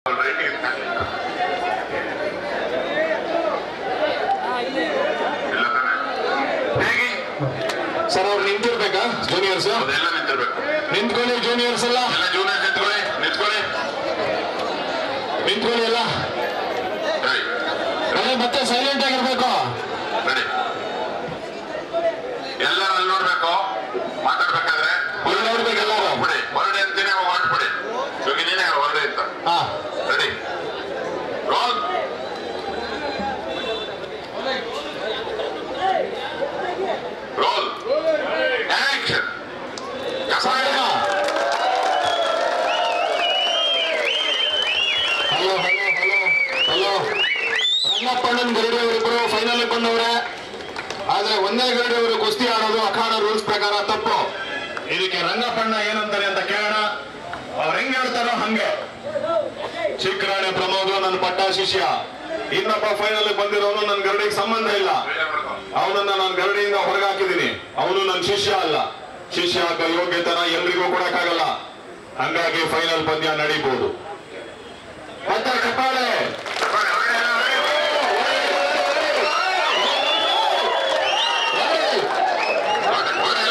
ರೈಟಿಗೆ ಇಲ್ಲ ತಾನೆ ಹೇಗೆ ಸರ್ ಅವ್ರು ನಿಂತಿರ್ಬೇಕಾ ಜೂನಿಯರ್ಸ್ ಅದೆಲ್ಲ ನಿಂತಿರ್ಬೇಕು ನಿಂತ್ಕೊಳ್ಳಿ ಜೂನಿಯರ್ಸ್ ಎಲ್ಲ ಎಲ್ಲ ಜೂನಿಯರ್ ನಿಂತ್ಕೊಳ್ಳಿ ನಿಂತ್ಕೊಳ್ಳಿ ನಿಂತ್ಕೊಳ್ಳಿ ಎಲ್ಲ ಸರಿ ಅದೇ ಮತ್ತೆ ಸೈಲೆಂಟ್ ಆಗಿರ್ಬೇಕು ರೆಡಿ ಎಲ್ಲರೂ ಅಲ್ಲಿ ನೋಡ್ಬೇಕು ಮಾತಾಡ್ಬೇಕಾದ್ರೆ ಅಲ್ಲಿ ನೋಡ್ಬೇಕು ಎಲ್ಲರೂ. ಬಿಡಿ ಹೊರಡೆ ಅಂತೀನಿ ಹೊರಟ್ಬಿಡಿ ಜೋಗಿ ನೀನೇ ಹೊರಡೆ ಅಂತ ಹಾ ರೆಡಿ ರೋಲ್ ರೋಲ್ ಆಕ್ಷನ್ ಸಾಕಮ್ಮ ಹಲೋ ಹಲೋ ಹಲೋ ಹಲೋ ರಂಗಪ್ಪಣ್ಣನ್ ಗರುಡಿ ಅವರಿಬ್ಬರು ಫೈನಲ್ ಬಂದವ್ರೆ ಆದ್ರೆ ಒಂದೇ ಗರುಡಿ ಅವರು ಕುಸ್ತಿ ಆಡೋದು ಅಖಾಡ ರೂಲ್ಸ್ ಪ್ರಕಾರ ತಪ್ಪು ಇದಕ್ಕೆ ರಂಗಪ್ಪಣ್ಣ ಏನಂತಾರೆ ಅಂತ ಕೇಳೋಣ ಅವ್ರು ಹೆಂಗ್ ಹೇಳ್ತಾರೋ ಹಂಗೆ ಚಿಕ್ಕರಾಣೆ ಪ್ರಮೋದ್ ನನ್ನ ಪಟ್ಟ ಶಿಷ್ಯ ಇನ್ನೊಬ್ಬ ಫೈನಲ್ ಬಂದಿರೋನು ನನ್ನ ಗರುಡಿಗೆ ಸಂಬಂಧ ಇಲ್ಲ ಅವನನ್ನ ನಾನು ಗರಡಿಯಿಂದ ಹೊರಗಾಕಿದ್ದೀನಿ ಅವನು ನನ್ನ ಶಿಷ್ಯ ಅಲ್ಲ ಶಿಷ್ಯ ಆಗೋ ಯೋಗ್ಯತನ ಎಲ್ರಿಗೂ ಕೊಡಕ್ಕಾಗಲ್ಲ ಹಂಗಾಗಿ ಫೈನಲ್ ಪಂದ್ಯ ನಡೀಬಹುದು ಮತ್ತೆ ಚಪ್ಪಾಳೆ ಹೊರಡೆ